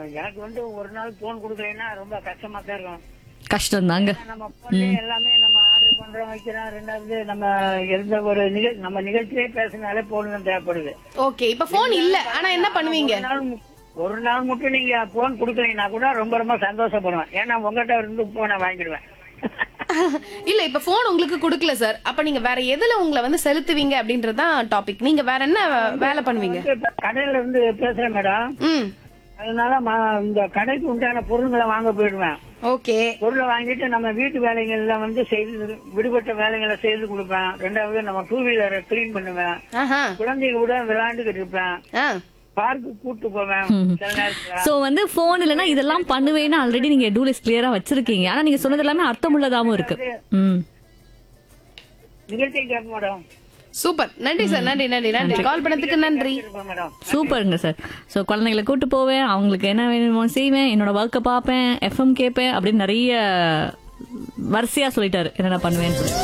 எனக்கு வந்து ஒரு நாள் போன் கொடுக்கலைன்னா ரொம்ப கஷ்டமா தான் இருக்கும் கஷ்டம் தாங்க நம்ம போன்ல எல்லாமே நம்ம ஆர்டர் பண்றோம் வைக்கிறோம் ரெண்டாவது நம்ம எந்த ஒரு நிகழ் நம்ம நிகழ்ச்சியே பேசினாலே போன் தான் தேவைப்படுது ஓகே இப்ப போன் இல்ல ஆனா என்ன பண்ணுவீங்க ஒரு நாள் மு- ஒரு நாள் மட்டும் நீங்க போன் கொடுக்கலைன்னா கூட ரொம்ப ரொம்ப சந்தோஷப்படுவேன் ஏன்னா உங்ககிட்ட இருந்து போனை வாங்கிடுவேன் இல்ல இப்ப போன் உங்களுக்கு கொடுக்கல சார் அப்ப நீங்க வேற எதுல உங்களை வந்து செலுத்துவீங்க அப்படின்றதுதான் டாபிக் நீங்க வேற என்ன வேலை பண்ணுவீங்க இப்ப கடையில இருந்து பேசுறேன் மேடம் ம் அதனால ம- இந்த கடைக்கு உண்டான பொருள்களை வாங்க போயிடுவேன் ஓகே பொருளை வாங்கிட்டு நம்ம வீட்டு வேலைகள்ல வந்து செய்து விடுபட்ட வேலைகளை செய்து கொடுப்பேன் ரெண்டாவது நம்ம டூ வீலரை கிளீன் பண்ணுவேன் ஆஹா குழந்தைங்க கூட விளையாண்டுகிட்டு இருப்பேன் ஆ பார்க்கு கூட்டு போவேன் சில நேரத்துல சோ வந்து போன் இல்லனா இதெல்லாம் பண்ணுவேன்னு ஆல்ரெடி நீங்க டூ லிஸ்ட் கிளியரா வச்சிருக்கீங்க ஆனா நீங்க சொன்னது எல்லாமே அர்த்தமுள்ளதாவும் இருக்கு ம் நிகழ்ச்சியை கேட்க மேடம் சூப்பர் நன்றி சார் நன்றி நன்றி நன்றி கால் பண்ணதுக்கு நன்றி இருப்பேன் மேடம் சூப்பருங்க சார் ஸோ குழந்தைங்களை கூட்டு போவேன் அவங்களுக்கு என்ன வேணுமோ செய்வேன் என்னோட ஒர்க்கை பார்ப்பேன் எஃப்எம் கேட்பேன் அப்படின்னு நிறைய வரிசையா சொல்லிட்டாரு என்னென்ன பண்ணுவேன்னு சொல்லி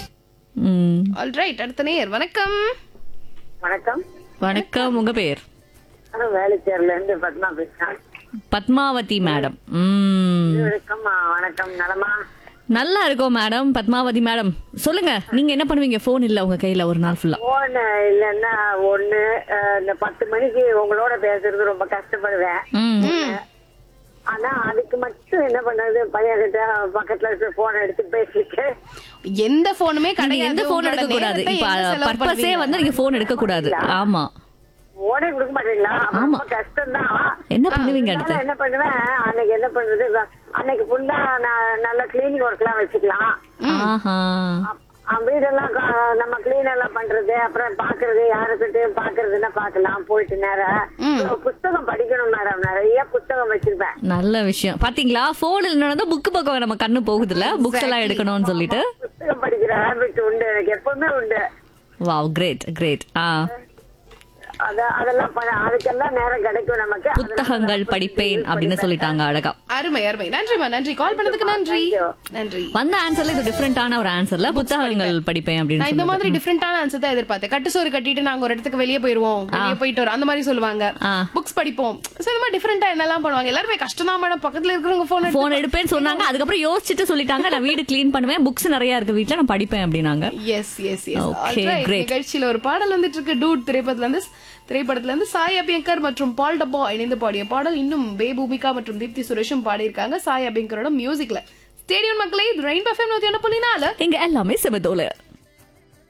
ம் ஆல்ரைட் அடுத்த நேர் வணக்கம் வணக்கம் வணக்கம் உங்க பேர் நான் வேலைச்சேரில இருந்து பத்மா பேசுறேன் பத்மாவதி மேடம் ம் வணக்கம் வணக்கம் நலமா நல்லா இருக்கோம் மேடம் பத்மாவதி மேடம் சொல்லுங்க நீங்க என்ன பண்ணுவீங்க போன் இல்ல உங்க கையில ஒரு நாள் ஃபுல்லா போன் இல்லைன்னா ஒண்ணு அஹ், இந்த பத்து மணிக்கு உங்களோட பேசுறது ரொம்ப கஷ்டப்படுவேன் ம் ஆனா அதுக்கு மட்டும் என்ன பண்றது பையன் கிட்ட பக்கத்துல போன் எடுத்து பேசிட்டு எந்த போனுமே நீங்க கிடையாது எந்த போன் உங்களோட எடுக்க கூடாது நேரத்தை இப்ப எங்க செலவு பர்பஸே பண்ணுவீங்க? வந்து நீங்க போன் எடுக்க கூடாது ஆமா போனே கொடுக்க மாட்டீங்களா ரொம்ப கஷ்டம் தான் என்ன பண்ணுவீங்க அடுத்து என்ன பண்ணுவேன் அன்னைக்கு என்ன பண்றது அன்னைக்கு ஃபுல்லா நான் நல்ல கிளீனிங் ஒர்க் எல்லாம் வச்சுக்கலாம் ஆஹா அப்- அஹ் வீடெல்லாம் கா- நம்ம கிளீன் எல்லாம் பண்றது அப்புறம் பாக்குறது யாருக்கிட்டையும் பாக்குறதுன்னா பாக்கலாம் போயிட்டு நேரம் புஸ்தகம் படிக்கணும் மேடம் நிறைய புஸ்தகம் வச்சிருப்பேன் நல்ல விஷயம் பாத்தீங்களா போன் இல்லைன்னா புக் பக்கம் நம்ம கண்ணு போகுதுல புக்ஸ் எல்லாம் எடுக்கணும்னு சொல்லிட்டு புஸ்தகம் படிக்கிற ஹேபிட் உண்டு எனக்கு எப்பவுமே உண்டு வாவ் கிரேட் கிரேட் ஆ அத அதெல்லாம் பண்ண அதுக்கெல்லாம் நேரம் கிடைக்கும் நமக்கு அதெல்லாம் புத்தகங்கள் படிப்பேன் அப்படின்னு சொல்லிட்டாங்க அழகா அருமை அருமை நன்றிமா நன்றி கால் பண்ணதுக்கு நன்றி நன்றி வந்த ஆன்சர்ல இது டிஃப்ரெண்டான ஒரு ஆன்சர்ல புத்தகங்கள் படிப்பேன் அப்படின்னு நான் இந்த சொன்னது. மாதிரி டிஃப்ரெண்டான ஆன்சர் தான் எதிர்பார்த்தேன் கட்டு சோறு கட்டிட்டு நாங்க ஒரு இடத்துக்கு வெளியே போயிருவோம் வெளியே போயிட்டு வரோம் அந்த மாதிரி சொல்லுவாங்க ஆ. புக்ஸ் படிப்போம் So, இந்த மாதிரி டிஃப்ரெண்டா என்னெல்லாம் பண்ணுவாங்க எல்லாருமே கஷ்டம் தான் மேடம் பக்கத்துல இருக்கிறவங்க போன் போன் எடுப்பேன்னு சொன்னாங்க அதுக்கப்புறம் யோசிச்சுட்டு சொல்லிட்டாங்க நான் வீடு க்ளீன் பண்ணுவேன் புக்ஸ் நிறைய இருக்கு வீட்ல நான் படிப்பேன் அப்படின்னாங்க yes yes yes Okay, great. நிகழ்ச்சியில ஒரு பாடல் வந்துட்டு இருக்கு டூட் திரைப்படத்துல இருந்து திரைப்படத்துல இருந்து சாய் அபியங்கர் மற்றும் பால் டப்பா இணைந்து பாடிய பாடல் இன்னும் பே பூமிகா மற்றும் தீப்தி சுரேஷும் பாடியிருக்காங்க சாய் அபியங்கரோட மியூசிக்ல ஸ்டேடியம் மக்களே இது ரெயின் பஃபேம் நூத்தி ஒன்று புள்ளி நாலு இங்க எல்லாமே செமதோல